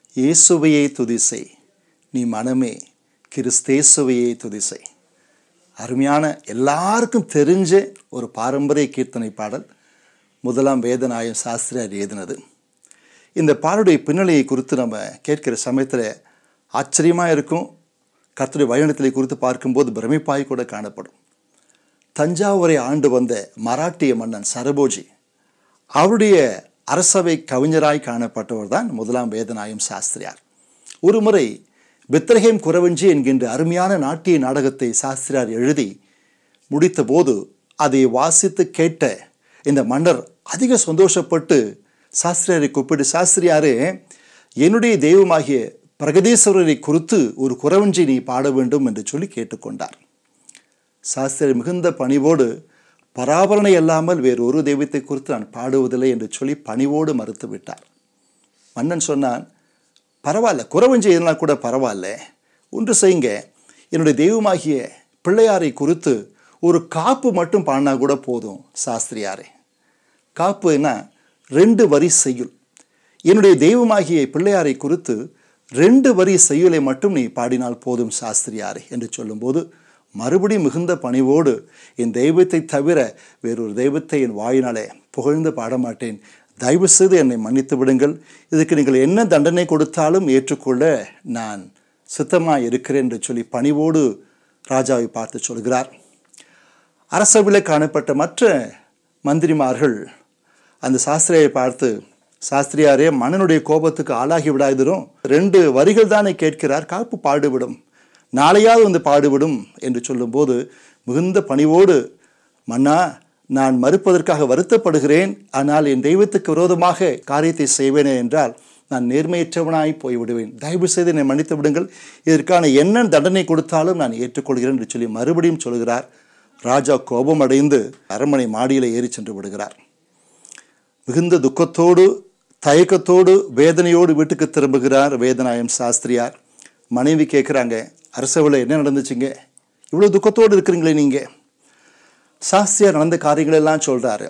இயேசுவையே துதிசை நீ மனமே கிறிஸ்தேசுவையே துதிசை அருமையான எல்லாருக்கும் தெரிஞ்ச ஒரு பாரம்பரிய கீர்த்தனை பாடல் முதலாம் வேதநாயம் சாஸ்திரியார் எழுதினது இந்த பாடலுடைய பின்னணியை குறித்து நம்ம கேட்கிற சமயத்தில் ஆச்சரியமாக இருக்கும் கர்த்தருடைய வழிநடத்தலை குறித்து பார்க்கும்போது பிரமிப்பாய் கூட காணப்படும் தஞ்சாவூரை ஆண்டு வந்த மராட்டிய மன்னன் சரபோஜி அவருடைய அரசவை கவிஞராய் காணப்பட்டவர் தான் முதலாம் வேதநாயம் சாஸ்திரியார் ஒருமுறை பெத்ரஹேம் குறவஞ்சி என்கின்ற அருமையான நாட்டிய நாடகத்தை சாஸ்திரியார் எழுதி முடித்தபோது அதை வாசித்து கேட்ட இந்த மன்னர் அதிக சந்தோஷப்பட்டு சாஸ்திரியாரை கூப்பிட்டு சாஸ்திரியாரே என்னுடைய தெய்வமாகிய பிரகதீஸ்வரரை குறித்து ஒரு குறவஞ்சி நீ பாட வேண்டும் என்று சொல்லி கேட்டுக்கொண்டார் சாஸ்திரி மிகுந்த பணிவோடு பராபரணை அல்லாமல் வேறு ஒரு தெய்வத்தை குறித்து நான் பாடுவதில்லை என்று சொல்லி பணிவோடு மறுத்து விட்டார் மன்னன் சொன்னான் பரவாயில்ல குறவஞ்சி எதுனா கூட பரவாயில்ல ஒன்று செய்யுங்க என்னுடைய தெய்வமாகிய பிள்ளையாரை குறித்து ஒரு காப்பு மட்டும் பாடினா கூட போதும் சாஸ்திரியாரே காப்புன்னா ரெண்டு வரி செய்யுள் என்னுடைய தெய்வமாகிய பிள்ளையாரை குறித்து ரெண்டு வரி செய்யுளை மட்டும் நீ பாடினால் போதும் சாஸ்திரியாரே என்று சொல்லும்போது மறுபடி மிகுந்த பணிவோடு என் தெய்வத்தை தவிர வேறொரு தெய்வத்தை என் வாயினாலே புகழ்ந்து பாட மாட்டேன் தயவு செய்து என்னை மன்னித்து விடுங்கள் இதுக்கு நீங்கள் என்ன தண்டனை கொடுத்தாலும் ஏற்றுக்கொள்ள நான் சித்தமாக இருக்கிறேன் என்று சொல்லி பணிவோடு ராஜாவை பார்த்து சொல்கிறார் அரசவையில் காணப்பட்ட மற்ற மந்திரிமார்கள் அந்த சாஸ்திரியை பார்த்து சாஸ்திரியாரே மன்னனுடைய கோபத்துக்கு ஆளாகி விடாதிரும் ரெண்டு வரிகள் தானே கேட்கிறார் காப்பு பாடுவிடும் நாளையாவது வந்து பாடுவிடும் என்று சொல்லும்போது மிகுந்த பணிவோடு மன்னா நான் மறுப்பதற்காக வருத்தப்படுகிறேன் ஆனால் என் தெய்வத்துக்கு விரோதமாக காரியத்தை செய்வேனே என்றால் நான் நேர்மையற்றவனாய் போய்விடுவேன் தயவு செய்து என்னை மன்னித்து விடுங்கள் இதற்கான என்ன தண்டனை கொடுத்தாலும் நான் ஏற்றுக்கொள்கிறேன் என்று சொல்லி மறுபடியும் சொல்கிறார் ராஜா கோபம் அடைந்து அரண்மனை மாடியில் ஏறி சென்று விடுகிறார் மிகுந்த துக்கத்தோடு தயக்கத்தோடு வேதனையோடு வீட்டுக்கு திரும்புகிறார் வேதநாயம் சாஸ்திரியார் மனைவி கேட்குறாங்க அரசவையில் என்ன நடந்துச்சுங்க இவ்வளோ துக்கத்தோடு இருக்கிறீங்களே நீங்கள் சாஸ்திரியார் நடந்த காரியங்களெல்லாம் சொல்கிறாரு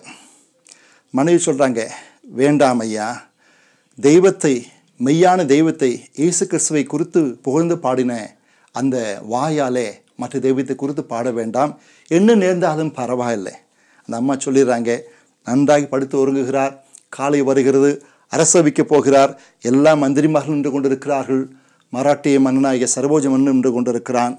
மனைவி சொல்கிறாங்க வேண்டாம் ஐயா தெய்வத்தை மெய்யான தெய்வத்தை இயேசு கிறிஸ்துவை குறித்து புகழ்ந்து பாடின அந்த வாயாலே மற்ற தெய்வத்தை குறித்து பாட வேண்டாம் என்ன நேர்ந்தாலும் பரவாயில்லை அந்த அம்மா சொல்லிடுறாங்க நன்றாக படுத்து உறங்குகிறார் காலை வருகிறது அரசவைக்கு போகிறார் எல்லா மந்திரிமார்கள் நின்று கொண்டிருக்கிறார்கள் மராட்டிய மன்னனாகிய சர்வோஜ மன்னன் நின்று கொண்டிருக்கிறான்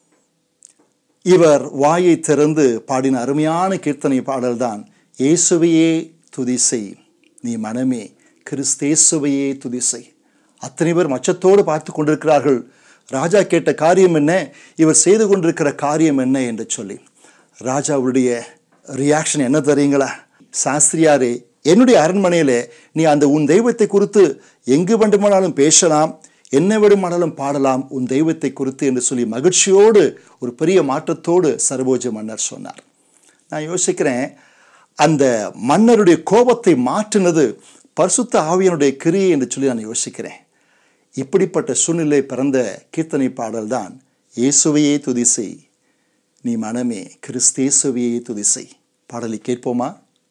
இவர் வாயை திறந்து பாடின அருமையான கீர்த்தனை பாடல்தான் இயேசுவையே துதிசை நீ மனமே கிறிஸ்தேசுவையே துதிசை அத்தனை பேர் மச்சத்தோடு பார்த்து கொண்டிருக்கிறார்கள் ராஜா கேட்ட காரியம் என்ன இவர் செய்து கொண்டிருக்கிற காரியம் என்ன என்று சொல்லி ராஜாவுடைய ரியாக்ஷன் என்ன தெரியுங்களா சாஸ்திரியாரே என்னுடைய அரண்மனையில் நீ அந்த உன் தெய்வத்தை குறித்து எங்கு வேண்டுமானாலும் பேசலாம் என்ன வேண்டுமானாலும் பாடலாம் உன் தெய்வத்தை குறித்து என்று சொல்லி மகிழ்ச்சியோடு ஒரு பெரிய மாற்றத்தோடு சர்வோஜ மன்னர் சொன்னார் நான் யோசிக்கிறேன் அந்த மன்னருடைய கோபத்தை மாற்றினது பரிசுத்த ஆவியனுடைய கிரியை என்று சொல்லி நான் யோசிக்கிறேன் இப்படிப்பட்ட சூழ்நிலை பிறந்த கீர்த்தனை பாடல் தான் இயேசுவையே துதிசை நீ மனமே கிறிஸ்தேசுவையே துதிசை பாடலை கேட்போமா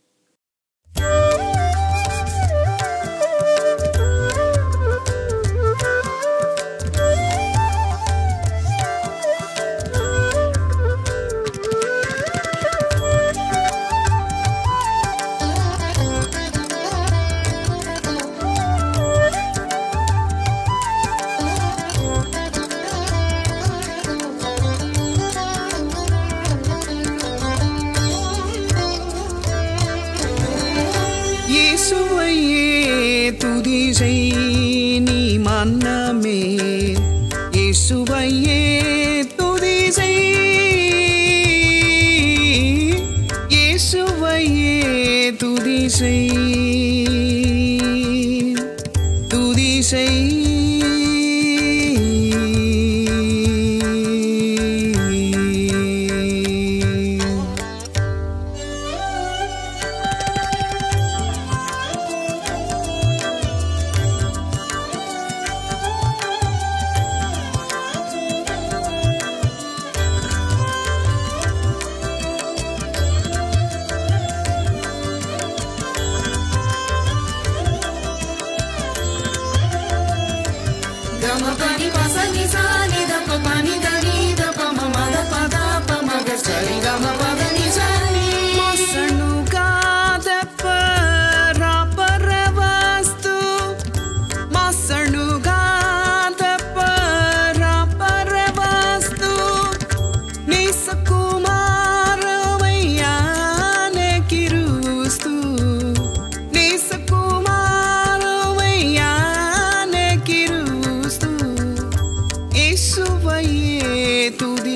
இயேசுவையே துதி செய் நீ மன்னமே இயேசுவையே துதி செய் இயேசுவையே துதி செய் துதி செய்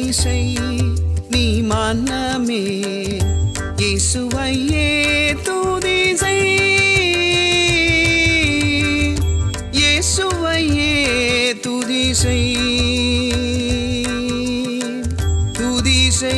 துதிசை நீ மனமே இயேசுவையே துதிசை இயேசுவையே துதிசை துதிசை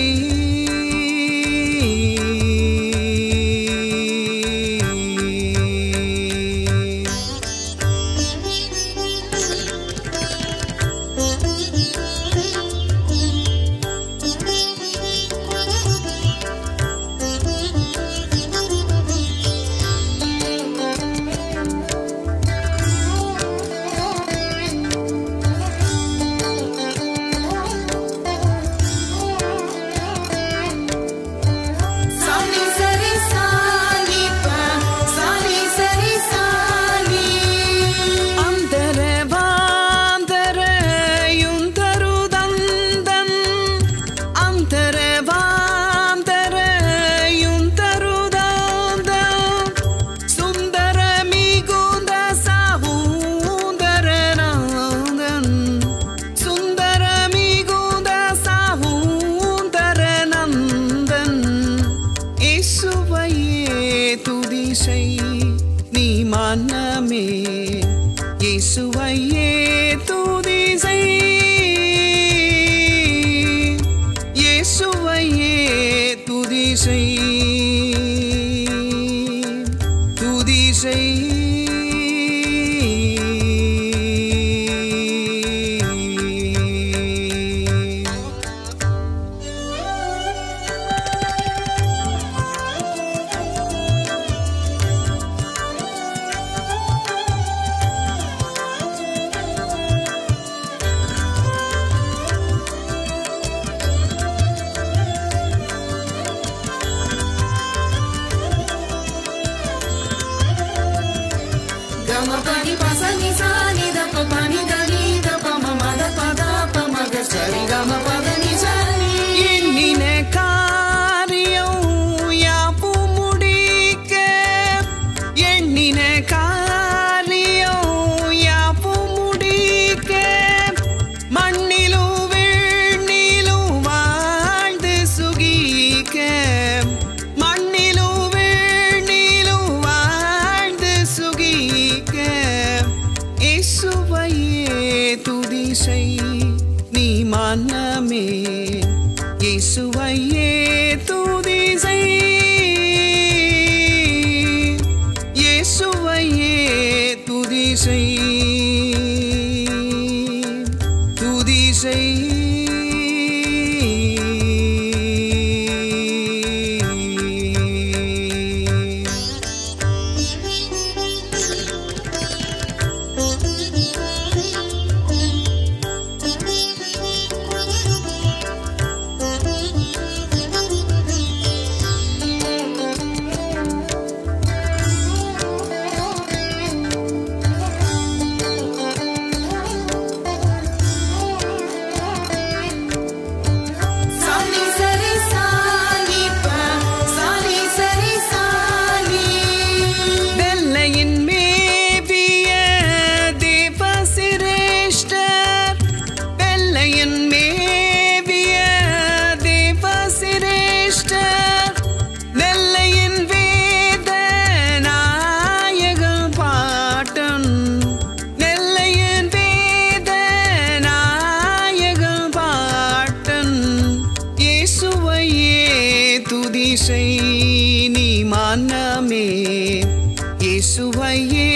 சாலி சரி சாலி ப சாலி சரி சாலி அந்தரவாந்தரையுந்தருதந்தன் அந்தரவாந்தரையுந்தருதந்தன் சுந்தர மிகுந்த சகூந்தரநாதன் சுந்தர மிகுந்த சகூந்தரநந்தன் இயேசுவையே துதிசை நீ மனமே இயேசுவையே துதிசை இயேசுவையே துதிசை துதிசை గమ పని పసని సాని దప పని దని దప మమ దప దప మగ సరి గమ పదని సని எண்ணின காரியம் யாவும் முடிக்க எண்ணின காரியம் யாவும் முடிக்க மண்ணிலும் விண்ணிலும் வாழ்ந்து சுகிக்க மண்ணிலும் விண்ணிலும் வாழ்ந்து சுகிக்க இயேசுவையே துதிசை நீ மனமே இயேசுவையே துதிசை இயேசுவையே துதிசை துதிசை சாலி சரி சாலி ப சாலி சரி சாலி வெள்ளையின் மேவிய தேவ சிரேஷ்டர் வெள்ளையின் மேவிய தேவ சிரேஷ்டர் வெள்ளையின் வேத நாயகன் பாட்டன் நெல்லையின் வேத நாயகன் பாட்டன் இயேசுவையே துதிசை நீ மனமே இயேசுவையே